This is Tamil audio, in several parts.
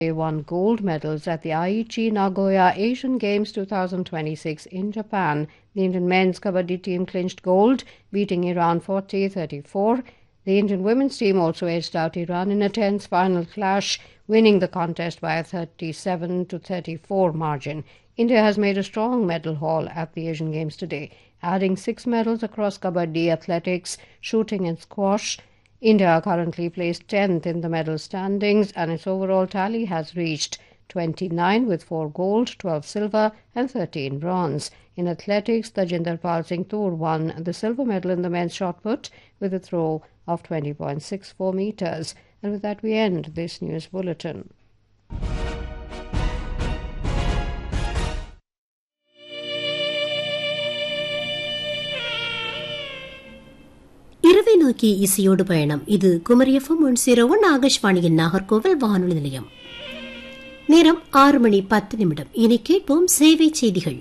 They won gold medals at the Aichi Nagoya Asian Games 2026 in Japan. The Indian men's kabaddi team clinched gold, beating Iran 40 34. The Indian women's team also edged out Iran in a tense final clash, winning the contest by a 37 to 34 margin. India has made a strong medal haul at the Asian Games today, adding six medals across kabaddi, athletics, shooting, and squash. India currently placed 10th in the medal standings, and its overall tally has reached 29 with 4 gold, 12 silver, and 13 bronze. In athletics, Tajinder Pal Singh Toor won the silver medal in the men's shot put with a throw of 20.64 meters. And with that, we end this news bulletin. இரவை நோக்கி இசையோடு பயணம் இது Kumari FM one zero one ஆகாஷ்வாணியின் நாகர்கோவில் வானொலி நிலையம் நேரம் ஆறு மணி பத்து நிமிடம் இனி கேட்போம் சேவை செய்திகள்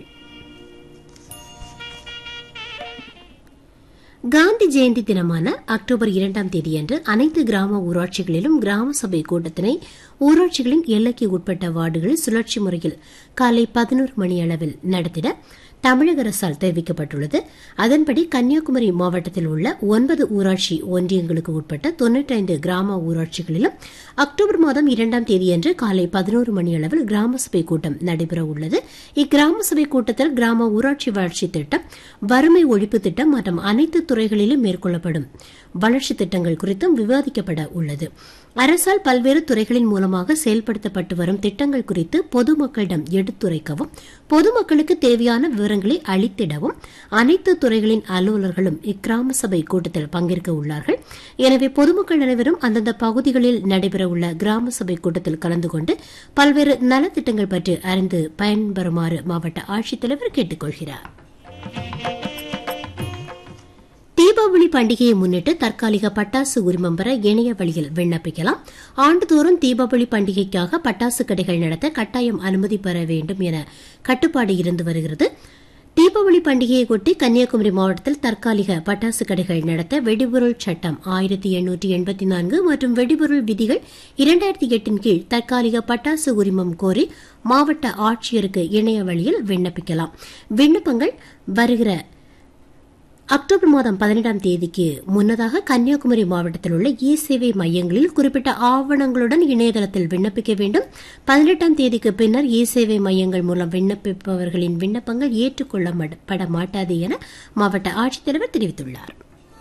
காந்தி ஜெயந்தி தினமான அக்டோபர் இரண்டாம் தேதியன்று அனைத்து கிராம ஊராட்சிகளிலும் கிராம சபை கூட்டத்தினை ஊராட்சிகளின் எல்லைக்கு உட்பட்ட வார்டுகளில் சுழற்சி முறையில் காலை பதினோரு மணி அளவில் நடத்திட தமிழக அரசால் தெரிவிக்கப்பட்டுள்ளது அதன்படி கன்னியாகுமரி மாவட்டத்தில் உள்ள ஒன்பது ஊராட்சி ஒன்றியங்களுக்கு உட்பட்ட தொன்னூற்றைந்து கிராம ஊராட்சிகளிலும் அக்டோபர் மாதம் இரண்டாம் தேதியன்று காலை பதினோரு மணி அளவில் கிராம சபை கூட்டம் நடைபெற உள்ளது இக்கிராம சபை கூட்டத்தில் கிராம ஊராட்சி வளர்ச்சி திட்டம் வறுமை ஒழிப்பு திட்டம் மற்றும் அனைத்து துறைகளிலும் மேற்கொள்ளப்படும் வளர்ச்சி திட்டங்கள் குறித்தும் விவாதிக்கப்பட உள்ளது அரசால் பல்வேறு துறைகளின் மூலமாக செயல்படுத்தப்பட்டு வரும் திட்டங்கள் குறித்து பொதுமக்களிடம் எடுத்துரைக்கவும் பொதுமக்களுக்கு தேவையான விவரங்களை அளித்திடவும் அனைத்து துறைகளின் அலுவலர்களும் இக்கிராம சபை கூட்டத்தில் பங்கேற்க உள்ளார்கள் எனவே பொதுமக்கள் அனைவரும் அந்தந்த பகுதிகளில் நடைபெறவுள்ள கிராம சபை கூட்டத்தில் கலந்து கொண்டு பல்வேறு நலத்திட்டங்கள் பற்றி அறிந்து பயன்பெறுமாறு மாவட்ட ஆட்சித்தலைவர் கேட்டுக் கொள்கிறார் தீபாவளி பண்டிகையை முன்னிட்டு தற்காலிக பட்டாசு உரிமம் பெற இணைய வழியில் விண்ணப்பிக்கலாம் ஆண்டுதோறும் தீபாவளி பண்டிகைக்காக பட்டாசு கடைகள் நடத்த கட்டாயம் அனுமதி பெற வேண்டும் என கட்டுப்பாடு இருந்து வருகிறது தீபாவளி பண்டிகையை ஒட்டி கன்னியாகுமரி மாவட்டத்தில் தற்காலிக பட்டாசு கடைகள் நடத்த வெடிபொருள் சட்டம் ஆயிரத்தி எண்ணூற்றி எண்பத்தி நான்கு மற்றும் வெடிபொருள் விதிகள் இரண்டாயிரத்தி எட்டின் கீழ் தற்காலிக பட்டாசு உரிமம் கோரி மாவட்ட ஆட்சியருக்கு இணைய வழியில் விண்ணப்பிக்கலாம் விண்ணப்பங்கள் வருகிற அக்டோபர் மாதம் பதினெட்டாம் தேதிக்கு முன்னதாக கன்னியாகுமரி மாவட்டத்தில் உள்ள இ சேவை மையங்களில் குறிப்பிட்ட ஆவணங்களுடன் இணையதளத்தில் விண்ணப்பிக்க வேண்டும் பதினெட்டாம் தேதிக்கு பின்னர் இ சேவை மையங்கள் மூலம் விண்ணப்பிப்பவர்களின் விண்ணப்பங்கள் ஏற்றுக்கொள்ளப்பட மாட்டாது என மாவட்ட ஆட்சித்தலைவர் தெரிவித்துள்ளார்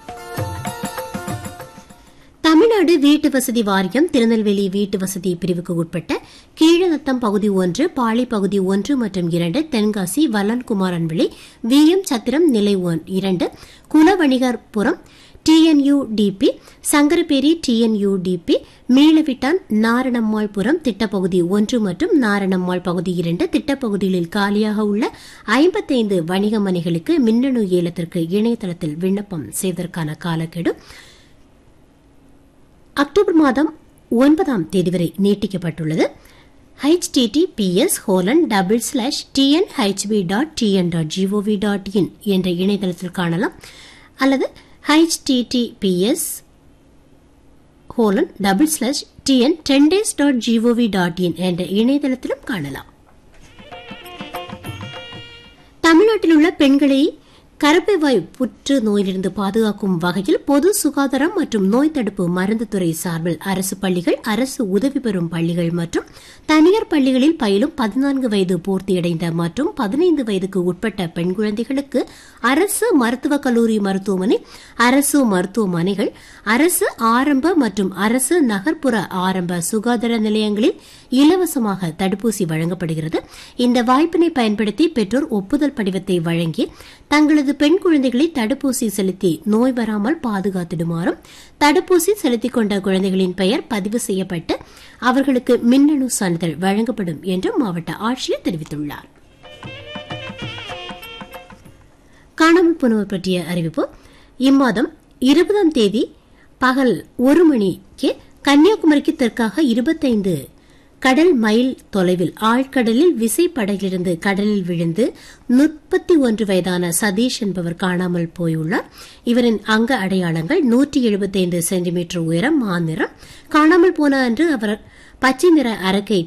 தமிழ்நாடு வீட்டு வசதி வாரியம் திருநெல்வேலி வீட்டு வசதி பிரிவுக்கு உட்பட்ட கீழநத்தம் பகுதி ஒன்று பாளி பகுதி ஒன்று மற்றும் இரண்டு தென்காசி வல்லன்குமாரன்விளை வி எம் சத்திரம் நிலை இரண்டு குலவணிகர்புரம் டிஎன்யூடிபி சங்கரபேரி டிஎன்யூடிபி மீளவிட்டான் நாரணம்மாள்புரம் திட்டப்பகுதி ஒன்று மற்றும் நாரணம்மாள் பகுதி இரண்டு திட்டப்பகுதிகளில் காலியாக உள்ள ஐம்பத்தைந்து வணிக மனைகளுக்கு மின்னணு ஏலத்திற்கு இணையதளத்தில் விண்ணப்பம் செய்வதற்கான காலக்கெடு அக்டோபர் மாதம் ஒன்பதாம் தேதி வரை நீட்டிக்கப்பட்டுள்ளது https colon double slash TNHP dot TN dot GOV dot in என்ற இணையதளத்தில் காணலாம் அல்லது https colon double slash TN ten days dot GOV dot in என்ற இணையதளத்திலும் காணலாம் தமிழ்நாட்டில் உள்ள பெண்களை கரப்பைவாய் புற்று நோயிலிருந்து பாதுகாக்கும் வகையில் பொது சுகாதாரம் மற்றும் நோய் தடுப்பு மருந்து துறை சார்பில் அரசு பள்ளிகள் அரசு உதவி பெறும் பள்ளிகள் மற்றும் தனியார் பள்ளிகளில் பயிலும் பதினான்கு வயது பூர்த்தியடைந்த மற்றும் பதினைந்து வயதுக்கு உட்பட்ட பெண் குழந்தைகளுக்கு அரசு மருத்துவக் கல்லூரி மருத்துவமனை அரசு மருத்துவமனைகள் அரசு ஆரம்ப மற்றும் அரசு நகர்ப்புற ஆரம்ப சுகாதார நிலையங்களில் இலவசமாக தடுப்பூசி வழங்கப்படுகிறது இந்த வாய்ப்பினை பயன்படுத்தி பெற்றோர் ஒப்புதல் படிவத்தை வழங்கி தங்களது பெண் குழந்தைகளை தடுப்பூசி செலுத்தி நோய் வராமல் பாதுகாத்திடுமாறும் தடுப்பூசி செலுத்திக் கொண்ட குழந்தைகளின் பெயர் பதிவு செய்யப்பட்டு அவர்களுக்கு மின்னணு சான்றிதழ் வழங்கப்படும் என்றும் மாவட்ட ஆட்சியர் தெரிவித்துள்ளார் காணாமல் போனவர் பற்றிய அறிவிப்பு இம்மாதம் இருபதாம் தேதி பகல் ஒரு மணிக்கு கன்னியாகுமரிக்கு தெற்காக இருபத்தைந்து கடல் மைல் தொலைவில் ஆழ்கடலில் விசைப்படகிலிருந்து கடலில் விழுந்து முப்பத்தி ஒன்று வயதான சதீஷ் என்பவர் காணாமல் போயுள்ளார் இவரின் அங்க அடையாளங்கள் நூற்றி எழுபத்தைந்து சென்டிமீட்டர் உயரம் மாநிறம் காணாமல் போன அன்று அவர் பச்சை நிற அரக்கை